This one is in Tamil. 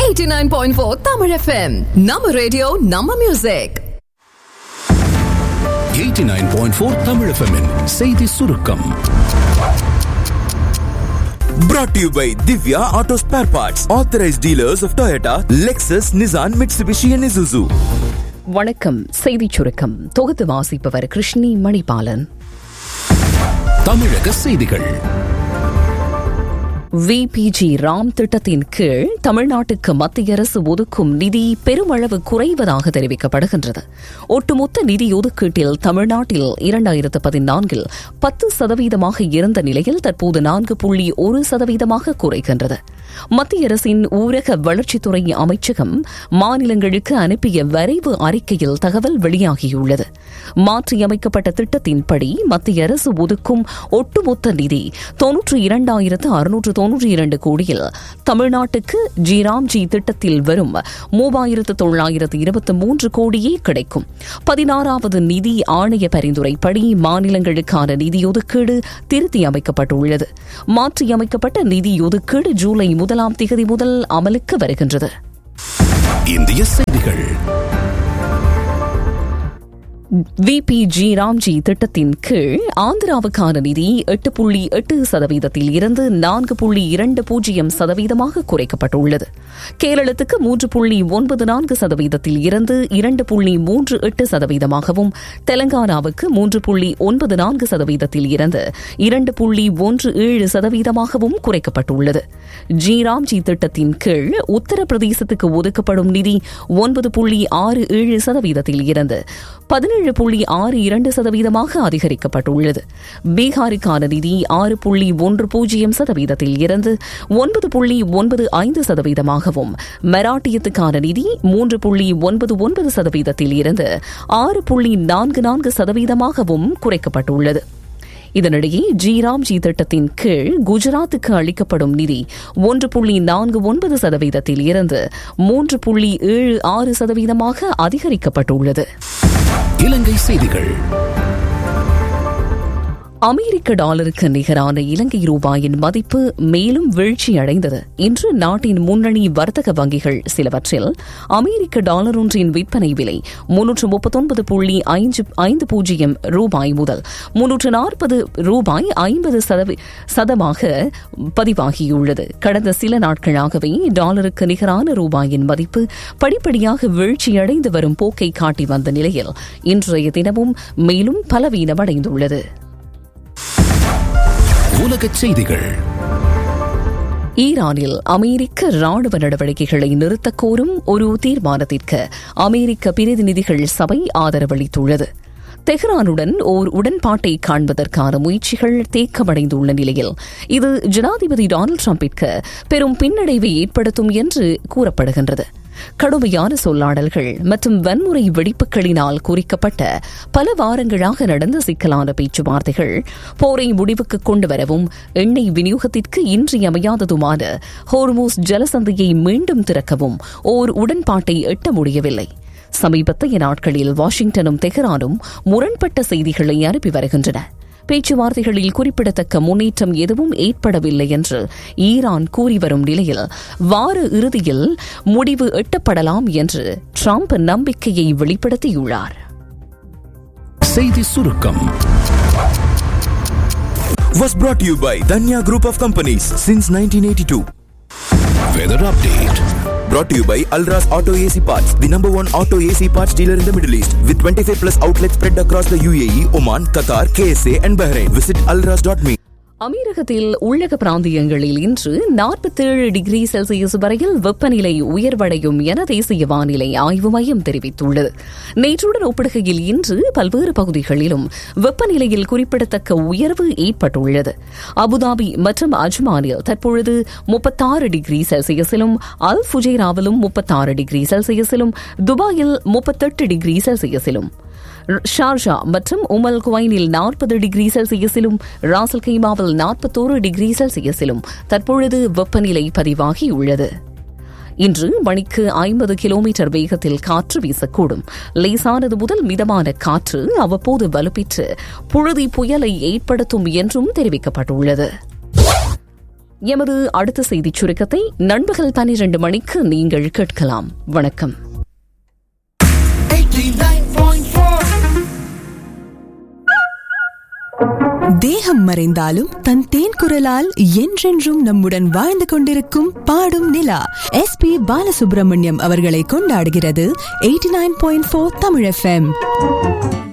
89.4 Tamil FM. Nama radio, Nama music. 89.4 Tamil FM -இன் செய்தி சுருக்கம் Brought to you by Divya Auto Spare Parts, authorized dealers of Toyota, Lexus, Nissan, Mitsubishi, and Isuzu. வணக்கம் செய்திச் சுருக்கம் தொகுத்து வாசிப்பவர் கிருஷ்ணி மணிபாலன் தமிழக செய்திகள் விபிஜி ராம் திட்டத்தின் கீழ் தமிழ்நாட்டுக்கு மத்திய அரசு ஒதுக்கும் நிதி பெருமளவு குறைவதாக தெரிவிக்கப்படுகின்றது ஒட்டுமொத்த நிதி ஒதுக்கீட்டில் தமிழ்நாட்டில் இரண்டாயிரத்து பதினான்கில் பத்து சதவீதமாக இருந்த நிலையில் தற்போது நான்கு புள்ளி ஒரு சதவீதமாக குறைகின்றது மத்திய அரசின் ஊரக வளர்ச்சித்துறை அமைச்சகம் மாநிலங்களுக்கு அனுப்பிய வரைவு அறிக்கையில் தகவல் வெளியாகியுள்ளது மாற்றியமைக்கப்பட்ட திட்டத்தின்படி மத்திய அரசு ஒதுக்கும் ஒட்டுமொத்த நிதி தொன்னூற்றி இரண்டாயிரத்து அறுநூற்று தொன்னூற்றி இரண்டு கோடியில் தமிழ்நாட்டுக்கு ஜிராம்ஜி திட்டத்தில் வரும் மூவாயிரத்து தொள்ளாயிரத்து இருபத்தி மூன்று கோடியே கிடைக்கும் பதினாறாவது நிதி ஆணைய பரிந்துரைப்படி மாநிலங்களுக்கான நிதி ஒதுக்கீடு திருத்தி அமைக்கப்பட்டுள்ளது மாற்றியமைக்கப்பட்ட நிதி ஒதுக்கீடு ஜூலை முதலாம் திகதி முதல் அமலுக்கு வருகின்றது இந்திய செய்திகள் விபிஜி ராம்ஜி திட்டத்தின் கீழ் ஆந்திராவுக்கான நிதி எட்டு புள்ளி எட்டு சதவீதத்தில் இருந்து நான்கு புள்ளி இரண்டு பூஜ்ஜியம் சதவீதமாக குறைக்கப்பட்டுள்ளது கேரளத்துக்கு மூன்று புள்ளி ஒன்பது நான்கு சதவீதத்தில் இருந்து இரண்டு புள்ளி மூன்று எட்டு சதவீதமாகவும் தெலங்கானாவுக்கு மூன்று புள்ளி ஒன்பது நான்கு சதவீதத்தில் இருந்து இரண்டு புள்ளி ஒன்று ஏழு சதவீதமாகவும் குறைக்கப்பட்டுள்ளது ஜி ராம்ஜி திட்டத்தின் கீழ் உத்தரப்பிரதேசத்துக்கு ஒதுக்கப்படும் நிதி ஒன்பது புள்ளி ஆறு ஏழு சதவீதத்தில் இருந்து பதினேழு புள்ளி ஆறு இரண்டு சதவீதமாக அதிகரிக்கப்பட்டுள்ளது பீகாருக்கான நிதி ஆறு புள்ளி ஒன்று பூஜ்ஜியம் சதவீதத்தில் இருந்து ஒன்பது புள்ளி ஒன்பது ஐந்து சதவீதமாகவும் மராட்டியத்துக்கான நிதி மூன்று புள்ளி ஒன்பது ஒன்பது சதவீதத்தில் இருந்து ஆறு புள்ளி நான்கு நான்கு சதவீதமாகவும் குறைக்கப்பட்டுள்ளது இதனிடையே ஜி திட்டத்தின் கீழ் குஜராத்துக்கு அளிக்கப்படும் நிதி ஒன்று புள்ளி நான்கு ஒன்பது சதவீதத்தில் இருந்து மூன்று புள்ளி ஏழு ஆறு சதவீதமாக அதிகரிக்கப்பட்டுள்ளது இலங்கை செய்திகள் அமெரிக்க டாலருக்கு நிகரான இலங்கை ரூபாயின் மதிப்பு மேலும் வீழ்ச்சியடைந்தது இன்று நாட்டின் முன்னணி வர்த்தக வங்கிகள் சிலவற்றில் அமெரிக்க டாலர் ஒன்றின் விற்பனை விலை முன்னூற்று முப்பத்தொன்பது புள்ளி ஐந்து பூஜ்ஜியம் ரூபாய் முதல் முன்னூற்று நாற்பது ரூபாய் ஐம்பது சதமாக பதிவாகியுள்ளது கடந்த சில நாட்களாகவே டாலருக்கு நிகரான ரூபாயின் மதிப்பு படிப்படியாக வீழ்ச்சியடைந்து வரும் போக்கை காட்டி வந்த நிலையில் இன்றைய தினமும் மேலும் பலவீனமடைந்துள்ளது உலகச் செய்திகள் ஈரானில் அமெரிக்க ராணுவ நடவடிக்கைகளை நிறுத்தக் கோரும் ஒரு தீர்மானத்திற்கு அமெரிக்க பிரதிநிதிகள் சபை ஆதரவளித்துள்ளது தெஹ்ரானுடன் ஓர் உடன்பாட்டை காண்பதற்கான முயற்சிகள் தேக்கமடைந்துள்ள நிலையில் இது ஜனாதிபதி டொனால்டு டிரம்பிற்கு பெரும் பின்னடைவை ஏற்படுத்தும் என்று கூறப்படுகின்றது கடுமையான சொல்லாடல்கள் மற்றும் வன்முறை வெடிப்புகளினால் குறிக்கப்பட்ட பல வாரங்களாக நடந்த சிக்கலான பேச்சுவார்த்தைகள் போரை முடிவுக்கு கொண்டு வரவும் எண்ணெய் விநியோகத்திற்கு இன்றியமையாததுமான ஹோர்மோஸ் ஜலசந்தையை மீண்டும் திறக்கவும் ஓர் உடன்பாட்டை எட்ட முடியவில்லை சமீபத்திய நாட்களில் வாஷிங்டனும் தெஹ்ரானும் முரண்பட்ட செய்திகளை அனுப்பி வருகின்றன பேச்சுவார்த்தைகளில் குறிப்பிடத்தக்க முன்னேற்றம் எதுவும் ஏற்படவில்லை என்று ஈரான் கூறி வரும் நிலையில் வார இறுதியில் முடிவு எட்டப்படலாம் என்று ட்ரம்ப் நம்பிக்கையை வெளிப்படுத்தியுள்ளார் செய்தி சுருக்கம் Was brought to you by Danya Group of Companies since 1982. Weather update Brought to you by Alras Auto AC Parts, the number one auto AC parts dealer in the Middle East, with 25 plus outlets spread across the UAE, Oman, Qatar, KSA, and Bahrain. Visit alras.me. அமீரகத்தில் உள்ளக பிராந்தியங்களில் இன்று நாற்பத்தேழு டிகிரி செல்சியஸ் வரையில் வெப்பநிலை உயர்வடையும் என தேசிய வானிலை ஆய்வு மையம் தெரிவித்துள்ளது நேற்றுடன் ஒப்பிடுகையில் இன்று பல்வேறு பகுதிகளிலும் வெப்பநிலையில் குறிப்பிடத்தக்க உயர்வு ஏற்பட்டுள்ளது அபுதாபி மற்றும் அஜ்மானில் தற்பொழுது முப்பத்தாறு டிகிரி செல்சியஸிலும் அல் ஃபுஜேராவிலும் முப்பத்தாறு டிகிரி செல்சியஸிலும் துபாயில் முப்பத்தெட்டு டிகிரி செல்சியஸிலும் ஷார்ஜா மற்றும் உமல் குவைனில் நாற்பது டிகிரி செல்சியஸிலும் ராசல் கைமாவில் நாற்பத்தோரு டிகிரி செல்சியஸிலும் தற்பொழுது வெப்பநிலை பதிவாகியுள்ளது இன்று மணிக்கு ஐம்பது கிலோமீட்டர் வேகத்தில் காற்று வீசக்கூடும் லேசானது முதல் மிதமான காற்று அவ்வப்போது வலுப்பெற்று புழுதி புயலை ஏற்படுத்தும் என்றும் தெரிவிக்கப்பட்டுள்ளது எமது அடுத்த செய்திச் சுருக்கத்தை நண்பகல் பனிரெண்டு மணிக்கு நீங்கள் கேட்கலாம் வணக்கம் தேகம் மறைந்தாலும் தன் தேன் குரலால் என்றென்றும் நம்முடன் வாழ்ந்து கொண்டிருக்கும் பாடும் நிலா எஸ் பி பாலசுப்ரமணியம் அவர்களை கொண்டாடுகிறது eighty nine point four Tamil FM